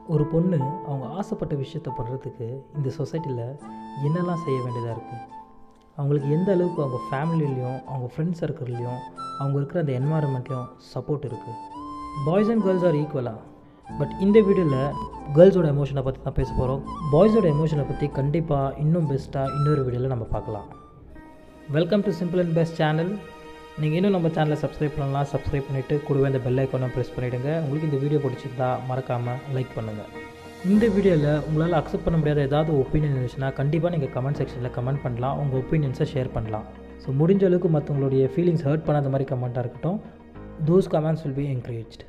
ஒரு பொண்ணு அவங்க ஆசைப்பட்ட விஷயத்த பண்ணுறதுக்கு இந்த சொசைட்டியில் என்னெல்லாம் செய்ய வேண்டியதாக இருக்குது அவங்களுக்கு எந்த அளவுக்கு அவங்க ஃபேமிலிலையும் அவங்க ஃப்ரெண்ட்ஸ் சர்க்கிள்லேயும் அவங்க இருக்கிற அந்த என்வாயர்மெண்ட்லேயும் சப்போர்ட் இருக்குது பாய்ஸ் அண்ட் கேர்ள்ஸ் ஆர் ஈக்குவலாக பட் இந்த வீடியோவில் கேர்ள்ஸோட எமோஷனை பற்றி தான் பேச போகிறோம் பாய்ஸோட எமோஷனை பற்றி கண்டிப்பாக இன்னும் பெஸ்ட்டாக இன்னொரு வீடியோவில் நம்ம பார்க்கலாம் welcome to simple and best channel நீங்கள் இன்னும் நம்ம சேனலை சப்ஸ்கிரைப் பண்ணலாம் சப்ஸ்கிரைப் பண்ணிவிட்டு கூடவே இந்த பெல் ஐக்கானை ப்ரெஸ் பண்ணிவிடுங்க உங்களுக்கு இந்த வீடியோ பிடிச்சிருந்தா மறக்காமல் லைக் பண்ணுங்கள் இந்த வீடியோவில் உங்களால் அக்செப்ட் பண்ண முடியாத ஏதாவது ஒப்பீனியன் இருந்துச்சுன்னா கண்டிப்பாக நீங்கள் கமெண்ட் செக்ஷனில் கமெண்ட் பண்ணலாம் உங்கள் ஒப்பீனியன்ஸை ஷேர் பண்ணலாம் ஸோ முடிஞ்ச அளவுக்கு மற்றவங்களுடைய ஃபீலிங்ஸ் ஹர்ட் பண்ணாத மாதிரி கமெண்ட்டாக இருக்கட்டும் those comments will be encouraged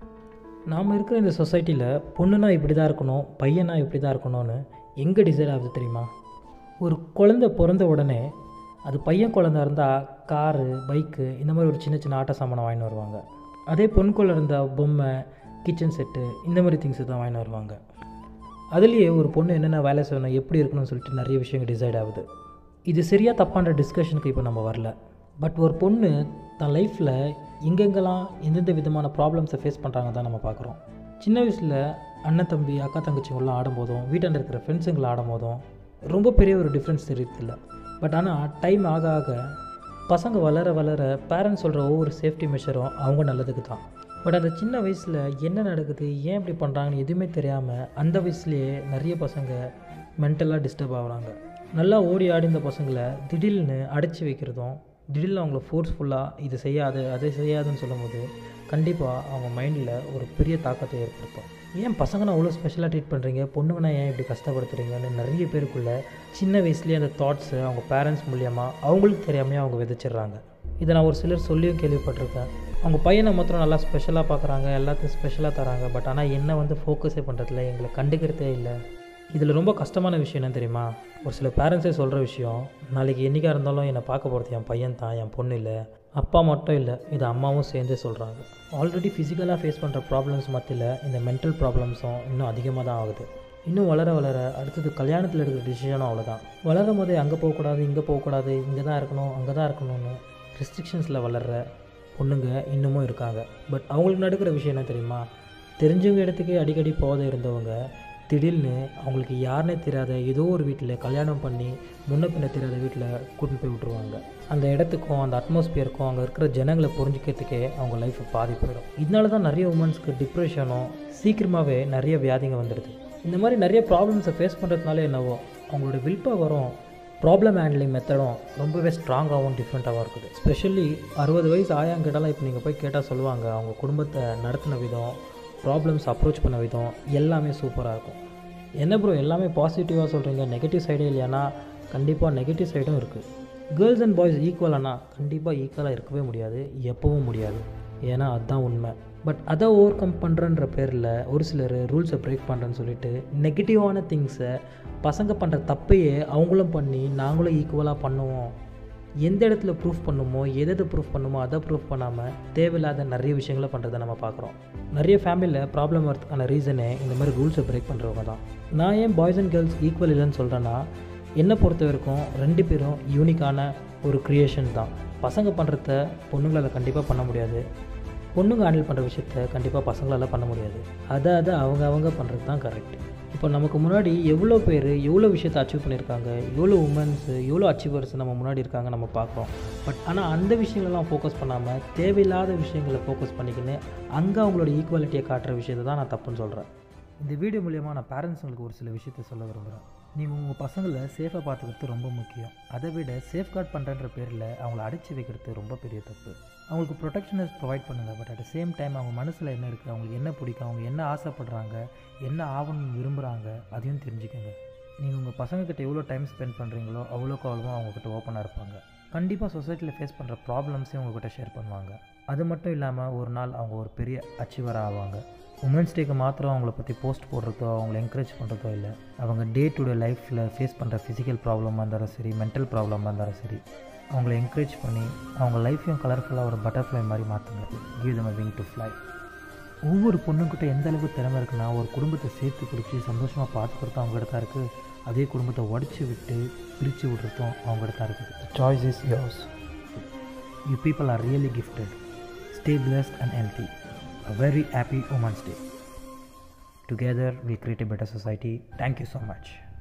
நாம் இருக்கிற இந்த சொசைட்டியில் பொண்ணுனா இப்படி தான் இருக்கணும் பையனா இப்படி தான் இருக்கணும்னு எங்கே டிசைட் ஆகுது தெரியுமா ஒரு குழந்தை பிறந்த உடனே அது பையன் குழந்தை இருந்தால் காரு பைக்கு இந்த மாதிரி ஒரு சின்ன சின்ன ஆட்ட சாமானை வாங்கிட்டு வருவாங்க அதே பொன் குழந்தை இருந்தால் பொம்மை கிச்சன் செட்டு இந்த மாதிரி திங்ஸ் தான் வாங்கிட்டு வருவாங்க அதுலேயே ஒரு பொண்ணு என்னென்ன வேலை செய்யணும் எப்படி இருக்கணும்னு சொல்லிட்டு நிறைய விஷயங்கள் டிசைட் ஆகுது இது சரியாக தப்பான டிஸ்கஷனுக்கு இப்போ நம்ம வரல பட் ஒரு பொண்ணு தன் லைஃப்பில் எங்கெங்கெல்லாம் எந்தெந்த விதமான ப்ராப்ளம்ஸை ஃபேஸ் பண்ணுறாங்க தான் நம்ம பார்க்குறோம் சின்ன வயசில் அண்ணன் தம்பி அக்கா தங்கச்சிங்களாம் ஆடும்போதும் வீட்டாண்ட இருக்கிற ஃப்ரெண்ட்ஸுங்களை ஆடும்போதும் ரொம்ப பெரிய ஒரு டிஃப்ரென்ஸ் தெரியறதில்ல பட் ஆனால் டைம் ஆக ஆக பசங்க வளர வளர பேரண்ட்ஸ் சொல்கிற ஒவ்வொரு சேஃப்டி மெஷரும் அவங்க நல்லதுக்கு தான் பட் அந்த சின்ன வயசில் என்ன நடக்குது ஏன் இப்படி பண்ணுறாங்கன்னு எதுவுமே தெரியாமல் அந்த வயசுலேயே நிறைய பசங்க மென்டலாக டிஸ்டர்ப் ஆகுறாங்க நல்லா ஓடி ஆடி இந்த பசங்களை திடீர்னு அடைச்சி வைக்கிறதும் திடீர்னு அவங்கள ஃபோர்ஸ்ஃபுல்லாக இது செய்யாது அதை செய்யாதுன்னு சொல்லும்போது கண்டிப்பாக அவங்க மைண்டில் ஒரு பெரிய தாக்கத்தை ஏற்படுத்தும் ஏன் பசங்கன்னா அவ்வளோ ஸ்பெஷலாக ட்ரீட் பண்ணுறீங்க பொண்ணுங்கன்னா ஏன் இப்படி கஷ்டப்படுத்துறீங்கன்னு நிறைய பேருக்குள்ள சின்ன வயசுலேயே அந்த தாட்ஸு அவங்க பேரண்ட்ஸ் மூலியமாக அவங்களுக்கு தெரியாமையே அவங்க விதைச்சிடுறாங்க இதை நான் ஒரு சிலர் சொல்லியும் கேள்விப்பட்டிருக்கேன் அவங்க பையனை மாத்திரம் நல்லா ஸ்பெஷலாக பார்க்குறாங்க எல்லாத்தையும் ஸ்பெஷலாக தராங்க பட் ஆனால் என்ன வந்து ஃபோக்கஸே பண்ணுறதில்ல எங்களை கண்டுக்கிறதே இல்லை இதில் ரொம்ப கஷ்டமான விஷயம் என்ன தெரியுமா ஒரு சில பேரண்ட்ஸே சொல்கிற விஷயம் நாளைக்கு என்றைக்காக இருந்தாலும் என்னை பார்க்க போகிறது என் பையன் தான் என் பொண்ணு இல்லை அப்பா மட்டும் இல்லை இது அம்மாவும் சேர்ந்தே சொல்கிறாங்க ஆல்ரெடி ஃபிசிக்கலாக ஃபேஸ் பண்ணுற ப்ராப்ளம்ஸ் மத்தியில் இந்த மென்டல் ப்ராப்ளம்ஸும் இன்னும் அதிகமாக தான் ஆகுது இன்னும் வளர வளர அடுத்தது கல்யாணத்தில் எடுக்கிற டிசிஷனும் அவ்வளோதான் வளரும் போதே அங்கே போகக்கூடாது இங்கே போகக்கூடாது இங்கே தான் இருக்கணும் அங்கே தான் இருக்கணும்னு ரெஸ்ட்ரிக்ஷன்ஸில் வளர்கிற பொண்ணுங்க இன்னமும் இருக்காங்க பட் அவங்களுக்கு நடக்கிற விஷயம் என்ன தெரியுமா தெரிஞ்சவங்க இடத்துக்கு அடிக்கடி போத இருந்தவங்க திடீர்னு அவங்களுக்கு யாருனே தெரியாத ஏதோ ஒரு வீட்டில் கல்யாணம் பண்ணி முன்ன பின்ன தெரியாத வீட்டில் கூட்டின்னு போய் விட்ருவாங்க அந்த இடத்துக்கும் அந்த அட்மாஸ்பியருக்கும் அங்கே இருக்கிற ஜனங்களை புரிஞ்சிக்கிறதுக்கே அவங்க லைஃப் பாதி போயிடும் இதனால தான் நிறைய உமன்ஸ்க்கு டிப்ரெஷனும் சீக்கிரமாகவே நிறைய வியாதிங்க வந்துடுது இந்த மாதிரி நிறைய ப்ராப்ளம்ஸை ஃபேஸ் பண்ணுறதுனால என்னவோ அவங்களோட வில் பவரும் ப்ராப்ளம் ஹேண்ட்லிங் மெத்தடும் ரொம்பவே ஸ்ட்ராங்காகவும் டிஃப்ரெண்ட்டாகவும் இருக்குது ஸ்பெஷலி அறுபது வயசு ஆயாங்கிட்டலாம் இப்போ நீங்கள் போய் கேட்டால் சொல்லுவாங்க அவங்க குடும்பத்தை நடத்தின விதம் ப்ராப்ளம்ஸ் அப்ரோச் பண்ண விதம் எல்லாமே சூப்பராக இருக்கும் என்ன ப்ரோ எல்லாமே பாசிட்டிவாக சொல்கிறீங்க நெகட்டிவ் சைடே இல்லையானா கண்டிப்பாக நெகட்டிவ் சைடும் இருக்குது கேர்ள்ஸ் அண்ட் பாய்ஸ் ஈக்குவலானா கண்டிப்பாக ஈக்குவலாக இருக்கவே முடியாது எப்போவும் முடியாது ஏன்னா அதுதான் உண்மை பட் அதை ஓவர் கம் பண்ணுறன்ற பேரில் ஒரு சிலர் ரூல்ஸை பிரேக் பண்ணுறேன்னு சொல்லிட்டு நெகட்டிவான திங்ஸை பசங்க பண்ணுற தப்பையே அவங்களும் பண்ணி நாங்களும் ஈக்குவலாக பண்ணுவோம் எந்த இடத்துல ப்ரூஃப் பண்ணுமோ எதை எதை ப்ரூஃப் பண்ணுமோ அதை ப்ரூஃப் பண்ணாமல் தேவையில்லாத நிறைய விஷயங்களை பண்ணுறதை நம்ம பார்க்குறோம் நிறைய ஃபேமிலியில் ப்ராப்ளம் வரதுக்கான ரீசனே இந்த மாதிரி ரூல்ஸை பிரேக் பண்ணுறவங்க தான் நான் ஏன் பாய்ஸ் அண்ட் கேர்ள்ஸ் ஈக்குவல் இல்லைன்னு சொல்கிறேன்னா என்னை பொறுத்த வரைக்கும் ரெண்டு பேரும் யூனிக்கான ஒரு க்ரியேஷன் தான் பசங்க பண்ணுறத பொண்ணுங்களால் கண்டிப்பாக பண்ண முடியாது பொண்ணுங்க ஹேண்டில் பண்ணுற விஷயத்த கண்டிப்பாக பசங்களால் பண்ண முடியாது அதை அதை அவங்க அவங்க பண்ணுறது தான் கரெக்ட் இப்போ நமக்கு முன்னாடி எவ்வளோ பேர் எவ்வளோ விஷயத்தை அச்சீவ் பண்ணியிருக்காங்க எவ்வளோ உமன்ஸு எவ்வளோ அச்சீவர்ஸ் நம்ம முன்னாடி இருக்காங்க நம்ம பார்க்குறோம் பட் ஆனால் அந்த விஷயங்களெல்லாம் ஃபோக்கஸ் பண்ணாமல் தேவையில்லாத விஷயங்களை ஃபோக்கஸ் பண்ணிக்கின்னு அங்கே அவங்களோட ஈக்குவாலிட்டியை காட்டுற விஷயத்தை தான் நான் தப்புன்னு சொல்கிறேன் இந்த வீடியோ மூலயமா நான் பேரண்ட்ஸுங்களுக்கு ஒரு சில விஷயத்த சொல்ல விரும்புகிறேன் நீங்கள் உங்கள் பசங்களை சேஃபாக பார்த்துக்கிறது ரொம்ப முக்கியம் அதை விட சேஃப்கார்ட் பண்ணுறன்ற பேரில் அவங்கள அடைச்சி வைக்கிறது ரொம்ப பெரிய தப்பு அவங்களுக்கு ப்ரொடெக்ஷனஸ் ப்ரொவைட் பண்ணுங்கள் பட் அட் சேம் டைம் அவங்க மனசில் என்ன இருக்குது அவங்களுக்கு என்ன பிடிக்கும் அவங்க என்ன ஆசைப்படுறாங்க என்ன ஆகணும்னு விரும்புகிறாங்க அதையும் தெரிஞ்சுக்கோங்க நீங்கள் உங்கள் பசங்கக்கிட்ட எவ்வளோ டைம் ஸ்பெண்ட் பண்ணுறீங்களோ அவ்வளோக்கு அவ்வளோ அவங்கக்கிட்ட ஓப்பனாக இருப்பாங்க கண்டிப்பாக சொசைட்டியில் ஃபேஸ் பண்ணுற ப்ராப்ளம்ஸையும் உங்கள்கிட்ட ஷேர் பண்ணுவாங்க அது மட்டும் இல்லாமல் ஒரு நாள் அவங்க ஒரு பெரிய அச்சீவராக ஆவாங்க உமன்ஸ் டேக்கு மாத்திரம் அவங்கள பற்றி போஸ்ட் போடுறதோ அவங்கள என்கரேஜ் பண்ணுறதோ இல்லை அவங்க டே டு டே லைஃப்பில் ஃபேஸ் பண்ணுற ஃபிசிக்கல் ப்ராப்ளமாக இருந்தாலும் சரி மென்டல் ப்ராப்ளமாக இருந்தாலும் சரி அவங்கள என்கரேஜ் பண்ணி அவங்க லைஃப்பையும் கலர்ஃபுல்லாக ஒரு பட்டர்ஃப்ளை மாதிரி மாற்றுங்க give them wing to fly ஒவ்வொரு பொண்ணுக்கிட்ட எந்த அளவுக்கு திறமை இருக்குன்னா ஒரு குடும்பத்தை சேர்த்து பிடிச்சி சந்தோஷமாக பார்த்துக்கிறதும் அவங்ககிட்ட தான் இருக்குது அதே குடும்பத்தை உடச்சி விட்டு பிரித்து விடுறதும் அவங்ககிட்ட தான் இருக்குது choice is yours you people are really gifted stay blessed and healthy a very happy Women's Day. Together will create a better society thank you so much